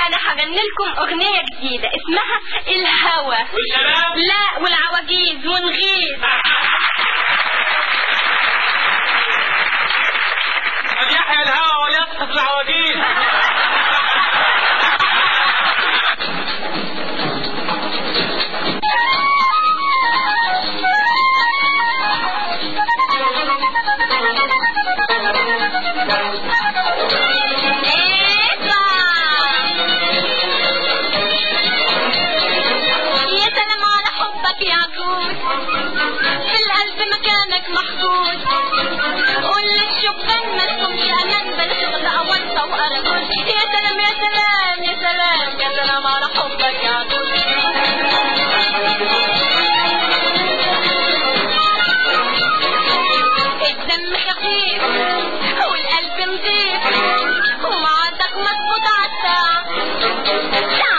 انا هغني لكم اغنيه جديده اسمها الهوى والشباب لا والعواجيز ونغيظ قد يحيى الهوى وليسقط العواجيز يا سلام على حبك يا عجوز في القلب مكانك محجوز قول للشبان ما تكونش امان بل شغل اوانطه وارجوز يا سلام يا سلام يا سلام يا سلام على حبك يا عجوز الدم خفيف والقلب نضيف ومعادك مظبوط عالساعة